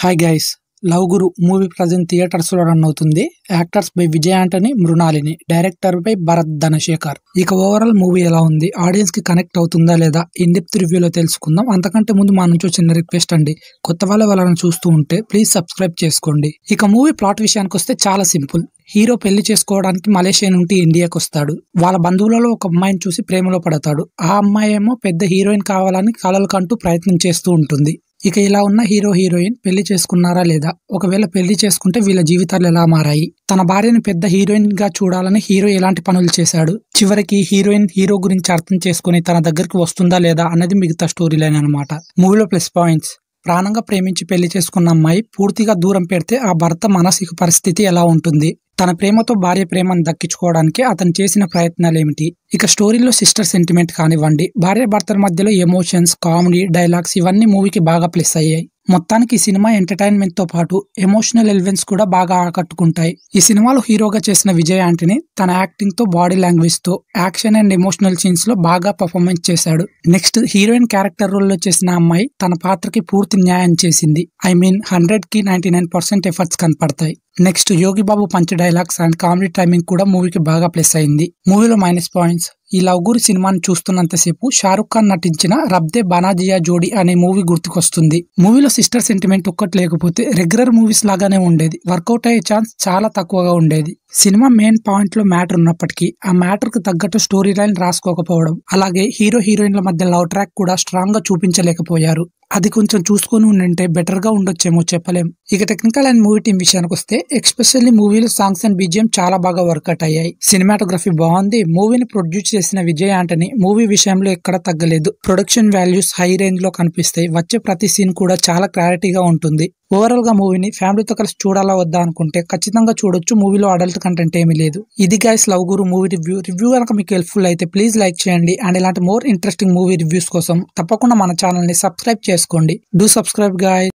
hi guys Love Guru movie present theatres లో run అవుతుంది actors by Vijay Antony Mrinalini director by Bharath Dhanasekhar ఇక overall movie ఎలా ఉంది ఆడియన్స్ కి కనెక్ట్ అవుతుందా లేదా ఇన్ డెప్త్ రివ్యూలో తెలుసుకుందాం అంతకంటే ముందు మా నుంచి చిన్న రిక్వెస్ట్ అండి కొత్త వాళ్ళ వాళ్ళని చూస్తూ ఉంటే ప్లీజ్ సబ్స్క్రైబ్ చేసుకోండి ఇక మూవీ ప్లాట్ విషయానికి వస్తే చాలా సింపుల్ హీరో పెళ్లి చేసుకోవడానికి మలేషియా నుండి ఇండియాకి వస్తాడు వాళ్ళ బంధువులలో ఒక అమ్మాయిని చూసి ప్రేమలో పడతాడు ఆ అమ్మాయి ఏమో పెద్ద హీరోయిన్ కావాలని కలలు కంటూ ప్రయత్నం చేస్తూ ఉంటుంది ఇక ఇలా ఉన్న హీరో హీరోయిన్ పెళ్లి చేసుకున్నారా లేదా ఒకవేళ పెళ్లి చేసుకుంటే వీళ్ళ జీవితాలు ఎలా మారాయి తన భార్యని పెద్ద హీరోయిన్ గా చూడాలని హీరో ఎలాంటి పనులు చేశాడు చివరికి హీరోయిన్ హీరో గురించి అర్థం చేసుకుని తన దగ్గరికి వస్తుందా లేదా అన్నది మిగతా స్టోరీ లైన్ అనమాట మూవీలో ప్లస్ పాయింట్స్ ప్రాణంగా ప్రేమించి పెళ్లి చేసుకున్న అమ్మాయి పూర్తిగా దూరం పెడితే ఆ భర్త మానసిక పరిస్థితి ఎలా ఉంటుంది తన ప్రేమతో భార్య ప్రేమను దక్కించుకోవడానికి అతను చేసిన ప్రయత్నాలు ఏమిటి ఇక స్టోరీలో సిస్టర్ సెంటిమెంట్ కానివ్వండి భార్య భర్తల మధ్యలో ఎమోషన్స్ కామెడీ డైలాగ్స్ ఇవన్నీ మూవీకి బాగా ప్లస్ అయ్యాయి మొత్తానికి ఈ సినిమా ఎంటర్టైన్మెంట్ తో పాటు ఎమోషనల్ ఎలిమెంట్స్ కూడా బాగా ఆకట్టుకుంటాయి ఈ సినిమాలో హీరోగా చేసిన విజయ్ ఆంటనీ తన యాక్టింగ్ తో బాడీ లాంగ్వేజ్ తో యాక్షన్ అండ్ ఎమోషనల్ సీన్స్ లో బాగా పర్ఫార్మెన్స్ చేశాడు నెక్స్ట్ హీరోయిన్ క్యారెక్టర్ రోల్ లో చేసిన అమ్మాయి తన పాత్రకి పూర్తి న్యాయం చేసింది ఐ మీన్ హండ్రెడ్ కి నైన్టీ నైన్ పర్సెంట్ ఎఫర్ట్స్ కనపడతాయి next Yogi Babu punch dialogues and comedy timing కూడా మూవీకి బాగా ప్లస్ అయింది మూవీలో మైనస్ పాయింట్స్ ఈ లవ్గురు సినిమాని చూస్తున్నంతసేపు షారుఖ్ ఖాన్ నటించిన రబ్దే బనాజియా జోడి అనే మూవీ గుర్తుకొస్తుంది మూవీలో సిస్టర్ సెంటిమెంట్ ఒక్కటి లేకపోతే రెగ్యులర్ మూవీస్ లాగానే ఉండేది వర్కౌట్ అయ్యే ఛాన్స్ చాలా తక్కువగా ఉండేది సినిమా మెయిన్ పాయింట్ లో మ్యాటర్ ఉన్నప్పటికీ ఆ మ్యాటర్ కు తగ్గట్టు స్టోరీ లైన్ రాసుకోకపోవడం అలాగే హీరో హీరోయిన్ల మధ్య లవ్ ట్రాక్ కూడా స్ట్రాంగ్ గా చూపించలేకపోయారు అది కొంచెం చూసుకొని ఉండింటే బెటర్ గా ఉండొచ్చేమో చెప్పలేం ఇక టెక్నికల్ అండ్ మూవీ టీం విషయానికి వస్తే ఎక్స్పెషల్లీ మూవీలో సాంగ్స్ అండ్ బీజిఎం చాలా బాగా వర్కౌట్ అయ్యాయి సినిమాటోగ్రఫీ బాగుంది మూవీని ప్రొడ్యూస్ చేసిన విజయ్ ఆంటనీ మూవీ విషయంలో ఎక్కడ తగ్గలేదు ప్రొడక్షన్ వాల్యూస్ హై రేంజ్ లో కనిపిస్తాయి వచ్చే ప్రతి సీన్ కూడా చాలా క్లారిటీగా ఉంటుంది ఓవరాల్ గా మూవీని ఫ్యామిలీతో కలిసి చూడాలా వద్దా అనుకుంటే ఖచ్చితంగా చూడొచ్చు మూవీలో అడల్ట్ కంటెంట్ ఏమీ లేదు ఇది guys Love Guru movie review review కనుక మీకు హెల్ప్ఫుల్ అయితే ప్లీజ్ లైక్ చేయండి అండ్ ఇలాంటి మోర్ ఇంట్రెస్టింగ్ మూవీ రివ్యూస్ కోసం తప్పకుండా మన ఛానల్ ని సబ్స్క్రైబ్ చేసుకోండి డూ సబ్స్క్రైబ్ గాయ్